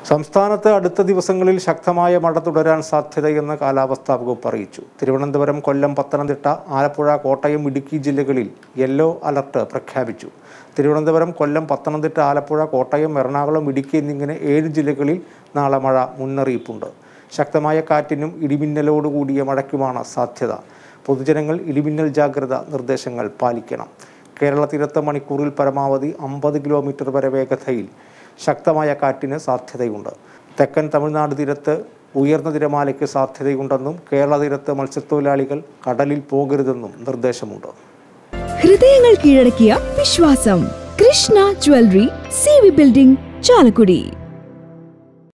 സംസ്ഥാനത്ത് അടുത്ത ദിവസങ്ങളിൽ ശക്തമായ മഴ തുടരാൻ സാധ്യതയെന്ന് കാലാവസ്ഥാ വകുപ്പ് അറിയിച്ചു തിരുവനന്തപുരം കൊല്ലം പത്തനംതിട്ട ആലപ്പുഴ കോട്ടയം ഇടുക്കി ജില്ലകളിൽ യെല്ലോ അലർട്ട് പ്രഖ്യാപിച്ചു തിരുവനന്തപുരം കൊല്ലം പത്തനംതിട്ട ആലപ്പുഴ കോട്ടയം എറണാകുളം ഇടുക്കി എന്നിങ്ങനെ ഏഴ് ജില്ലകളിൽ നാളെ മഴ മുന്നറിയിപ്പുണ്ട് ശക്തമായ കാറ്റിനും ഇടിമിന്നലോടുകൂടിയ മഴയ്ക്കുമാണ് സാധ്യത പൊതുജനങ്ങൾ ഇടിമിന്നൽ ജാഗ്രത നിർദ്ദേശങ്ങൾ പാലിക്കണം കേരള തീരത്ത് മണിക്കൂറിൽ പരമാവധി അമ്പത് കിലോമീറ്റർ വരെ വേഗതയിൽ ശക്തമായ കാറ്റിന് സാധ്യതയുണ്ട് തെക്കൻ തമിഴ്നാട് തീരത്ത് ഉയർന്ന തിരമാലയ്ക്ക് സാധ്യതയുണ്ടെന്നും കേരള തീരത്ത് മത്സ്യത്തൊഴിലാളികൾ കടലിൽ പോകരുതെന്നും നിർദ്ദേശമുണ്ട് ഹൃദയങ്ങൾ കീഴടക്കിയ വിശ്വാസം Krishna jewellery C V building Chalakudy